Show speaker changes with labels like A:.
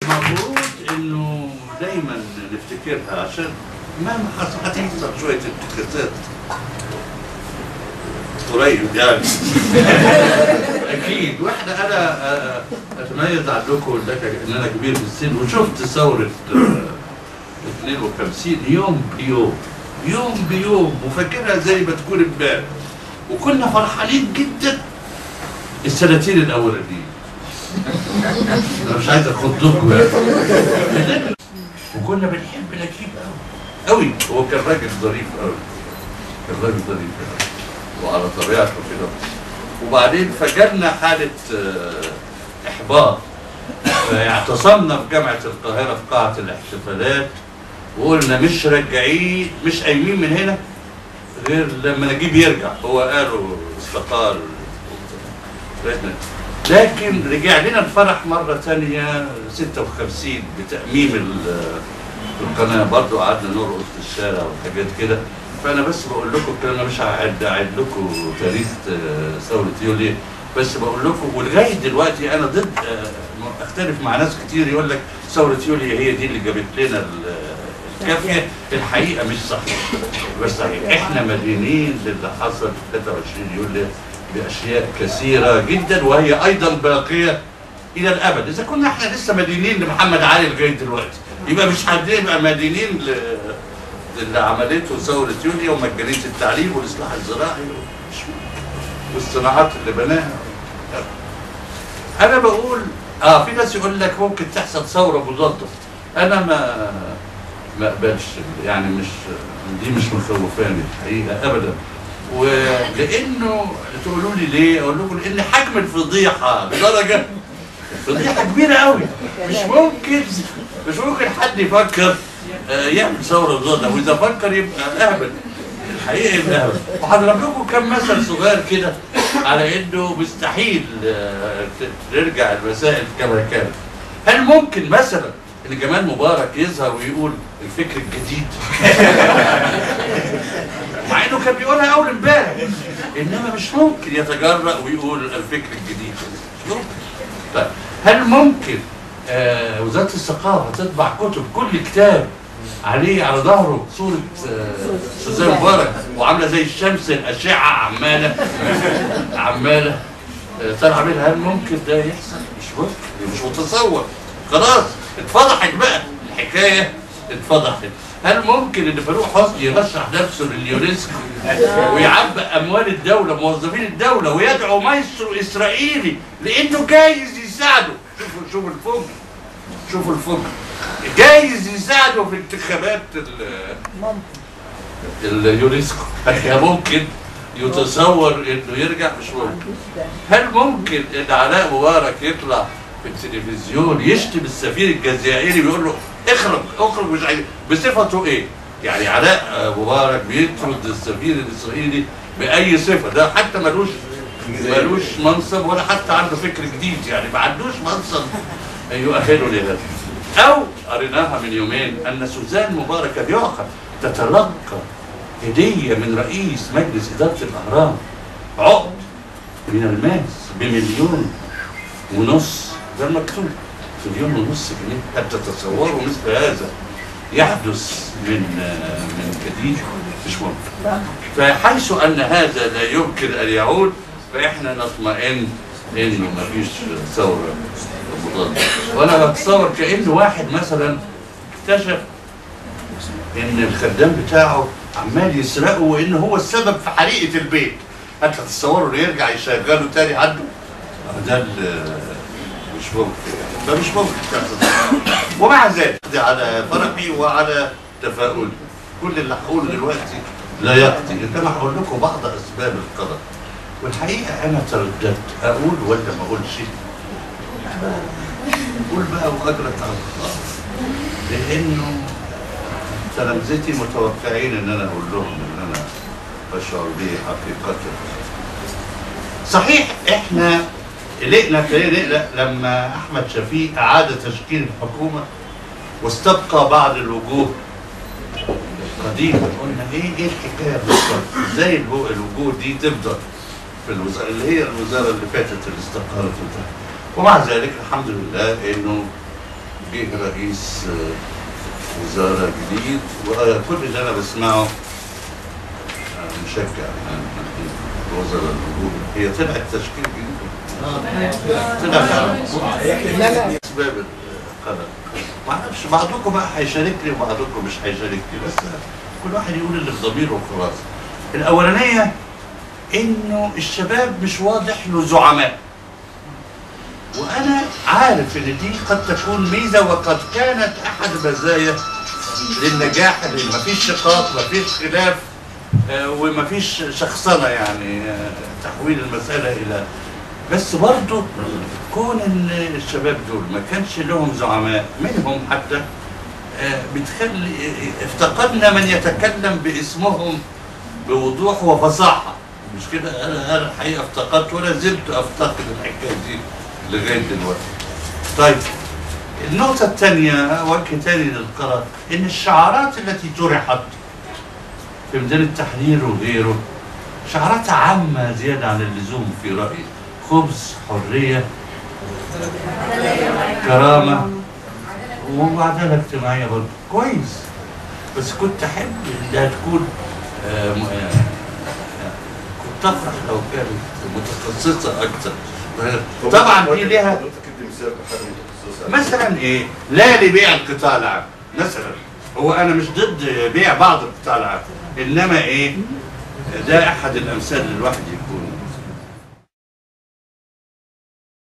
A: المفروض انه دايما نفتكرها عشان مهما حصل هتحصل شويه انتكاسات قريب يعني اكيد واحنا انا آه، اتميز عنكم ان انا كبير في السن وشفت ثوره آه، 52 يوم بيوم يوم بيوم وفاكرها زي ما تكون امبارح وكنا فرحانين جدا السنتين الاولانيين انا مش عايز اخضكم يعني وكنا بنحب نجيب قوي قوي هو كان راجل ظريف قوي كان راجل ظريف قوي وعلى طبيعته كده وبعدين فجرنا حالة آه، إحباط اعتصمنا في جامعة القاهرة في قاعة الاحتفالات وقلنا مش راجعين مش قايمين من هنا غير لما نجيب يرجع هو قالوا استقال لكن رجع لنا الفرح مرة ثانية 56 بتأميم ال- القناة برضو قعدنا نرقص في الشارع وحاجات كده فأنا بس بقول لكم الكلام أنا مش هعد أعد لكم تاريخ آه، ثورة يوليو بس بقول لكم ولغاية دلوقتي أنا ضد آه، أختلف مع ناس كتير يقول لك ثورة يوليو هي دي اللي جابت لنا ال- الكافية الحقيقة مش صحيح مش صحيح احنا مدينين للي حصل في 23 يوليو باشياء كثيره جدا وهي ايضا باقيه الى الابد اذا كنا احنا لسه مدينين لمحمد علي لغايه دلوقتي يبقى مش هنبقى مدينين ل... اللي عملته ثوره يوليو ومجانيه التعليم والاصلاح الزراعي مش ممكن. والصناعات اللي بناها انا بقول اه في ناس يقول لك ممكن تحصل ثوره مضاده انا ما ما اقبلش يعني مش دي مش مخوفاني الحقيقه ابدا ولانه تقولوا لي ليه؟ اقول لكم لان حجم الفضيحه لدرجه فضيحه كبيره قوي مش ممكن مش ممكن حد يفكر آه، يعمل ثوره ضدها واذا فكر يبقى اهبل الحقيقه يبقى اهبل وهضرب لكم كم مثل صغير كده على انه مستحيل آه، ت- ترجع المسائل كما كانت هل ممكن مثلا ان جمال مبارك يظهر ويقول الفكر الجديد مع انه كان بيقولها اول امبارح انما مش ممكن يتجرأ ويقول الفكر الجديد مش ممكن طيب هل ممكن آه وزاره الثقافه تطبع كتب كل كتاب عليه على ظهره صوره آه سوزان مبارك وعامله زي الشمس الاشعه عماله عماله آه، طالعه منها هل ممكن ده يحصل؟ مش ممكن مش متصور خلاص اتفضحت بقى الحكايه اتفضحت هل ممكن ان فاروق حسني يرشح نفسه لليونسكو ويعبأ اموال الدوله موظفين الدوله ويدعو مايسترو اسرائيلي لانه جايز يساعده شوفوا شوفوا الفجر شوفوا الفجر جايز يساعده في انتخابات ال- اليونسكو هل ممكن يتصور انه يرجع مش ممكن هل ممكن ان علاء مبارك يطلع في التلفزيون يشتم السفير الجزائري ويقول له اخرج اخرج مش عايز بصفته ايه؟ يعني علاء مبارك بيطرد السفير الاسرائيلي باي صفه ده حتى ملوش ملوش منصب ولا حتى عنده فكر جديد يعني ما عندوش منصب يؤهله لهذا او قريناها من يومين ان سوزان مبارك بيعقل تتلقى هديه من رئيس مجلس اداره الاهرام عقد من الماس بمليون ونص ده المكتوب مليون ونص جنيه هل تتصوروا مثل هذا يحدث من من جديد مش ممكن فحيث ان هذا لا يمكن ان يعود فاحنا نطمئن انه ما فيش ثوره مضاده وانا بتصور كانه واحد مثلا اكتشف ان الخدام بتاعه عمال يسرقه وان هو السبب في حريقه البيت هل تتصوروا انه يرجع يشغله تاني عنده؟ ده ال- مش ممكن ده مش ممكن تحصل ومع ذلك دي على فرحي وعلى تفاؤلي كل اللي هقوله دلوقتي لا يقضي انما هقول لكم بعض اسباب القدر والحقيقه انا ترددت اقول ولا ما اقولش قول بقى واجرت على الله لانه تلامذتي متوقعين ان انا اقول لهم ان انا بشعر به حقيقه صحيح احنا قلقنا ابتدينا نقلق لما احمد شفيق اعاد تشكيل الحكومه واستبقى بعض الوجوه القديمه قلنا ايه ايه الحكايه بالظبط؟ ازاي الو- الوجوه دي تفضل في الوزاره اللي هي الوزاره اللي فاتت اللي استقالت وبتاع. ومع ذلك الحمد لله انه جه رئيس آه، وزاره جديد وكل اللي انا بسمعه آه، مشجع يعني الوزراء النجوم هي طلعت تشكيل جديد طلع فعلا
B: لا لا
A: اسباب القلق ما اعرفش بعضكم بقى هيشاركني وبعضكم مش هيشاركني بس كل واحد يقول اللي في ضميره وخلاص الاولانيه انه الشباب مش واضح له زعماء وانا عارف ان دي قد تكون ميزه وقد كانت احد المزايا للنجاح اللي مفيش شقاق مفيش خلاف آه، ومفيش شخصنه يعني آه، تحويل المساله الى بس برضه كون ان الشباب دول ما كانش لهم زعماء منهم حتى آه، بتخلي افتقدنا من يتكلم باسمهم بوضوح وفصاحه مش كده انا انا الحقيقه افتقدت ولا زلت افتقد الحكايه دي لغايه دلوقتي. طيب النقطة الثانية وجه ثاني للقرار إن الشعارات التي طرحت في ميدان التحرير وغيره شعارات عامة زيادة عن اللزوم في رأيي خبز حرية كرامة وعدالة اجتماعية برضه كويس بس كنت أحب إنها تكون آه، م- آه، كنت أفرح لو كانت متخصصة أكثر طبعا دي ليها
C: حضرتك ادي مثال بحاجه متخصصه
A: مثلا ايه لا لبيع القطاع العام مثلا هو انا مش ضد بيع بعض القطاع العام انما ايه ده احد الامثال اللي الواحد يكون